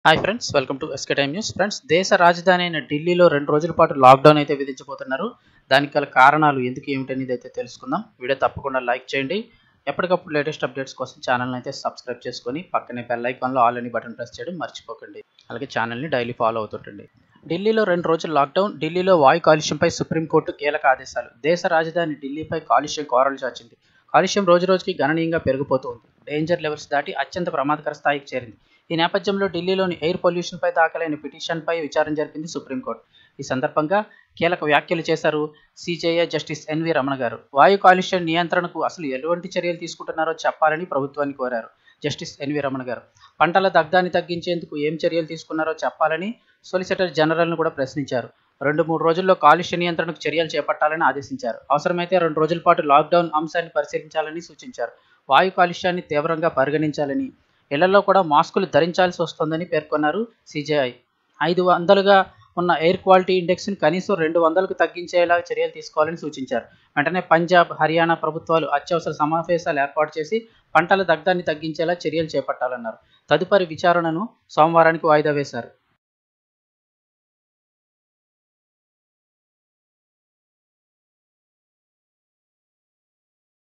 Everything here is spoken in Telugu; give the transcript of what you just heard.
hi friends welcome to SK time news friends దేశ రాజధాని అయిన ఢిల్లీలో రెండు రోజుల పాటు లాక్డౌన్ అయితే విధించబోతున్నారు దానికి గల కారణాలు ఎందుకు ఏమిటనేది అయితే తెలుసుకుందాం వీడియో తప్పకుండా లైక్ చేయండి ఎప్పటికప్పుడు లేటెస్ట్ అప్డేట్స్ కోసం ఛానల్ని అయితే సబ్స్క్రైబ్ చేసుకొని పక్కనే బెల్ ఐకాన్లో ఆల్ అని బటన్ ప్రెస్ చేయడం మర్చిపోకండి అలాగే ఛానల్ని డైలీ ఫాలో అవుతుంటండి ఢిల్లీలో రెండు రోజుల లాక్డౌన్ ఢిల్లీలో వాయు కాలుష్యంపై సుప్రీంకోర్టు కీలక ఆదేశాలు దేశ రాజధాని ఢిల్లీపై కాలుష్యం కోరలు చాచింది కాలుష్యం రోజు రోజుకి గణనీయంగా పెరిగిపోతుంది డేంజర్ లెవెల్స్ దాటి అత్యంత ప్రమాదకర స్థాయికి చేరింది ఈ నేపథ్యంలో ఢిల్లీలోని ఎయిర్ పొల్యూషన్పై దాఖలైన పిటిషన్పై విచారణ జరిపింది సుప్రీంకోర్టు ఈ సందర్భంగా కీలక వ్యాఖ్యలు చేశారు సిజేఐ జస్టిస్ ఎన్వి రమణ గారు వాయు కాలుష్య నియంత్రణకు అసలు ఎటువంటి చర్యలు తీసుకుంటున్నారో చెప్పాలని ప్రభుత్వాన్ని కోరారు జస్టిస్ ఎన్వి రమణ గారు పంటల దగ్ధాన్ని తగ్గించేందుకు ఏం చర్యలు తీసుకున్నారో చెప్పాలని సొలిసిటర్ జనరల్ను కూడా ప్రశ్నించారు రెండు మూడు రోజుల్లో కాలుష్య నియంత్రణకు చర్యలు చేపట్టాలని ఆదేశించారు అవసరమైతే రెండు రోజుల పాటు లాక్డౌన్ అంశాన్ని పరిశీలించాలని సూచించారు వాయు కాలుష్యాన్ని తీవ్రంగా పరిగణించాలని ఇళ్లలో కూడా మాస్కులు ధరించాల్సి వస్తుందని పేర్కొన్నారు సిజేఐ ఐదు వందలుగా ఉన్న ఎయిర్ క్వాలిటీ ఇండెక్స్ని కనీసం రెండు వందలకు తగ్గించేలా చర్యలు తీసుకోవాలని సూచించారు వెంటనే పంజాబ్ హర్యానా ప్రభుత్వాలు అత్యవసర సమావేశాలు ఏర్పాటు చేసి పంటల దగ్ధాన్ని తగ్గించేలా చర్యలు చేపట్టాలన్నారు తదుపరి విచారణను సోమవారానికి వాయిదా వేశారు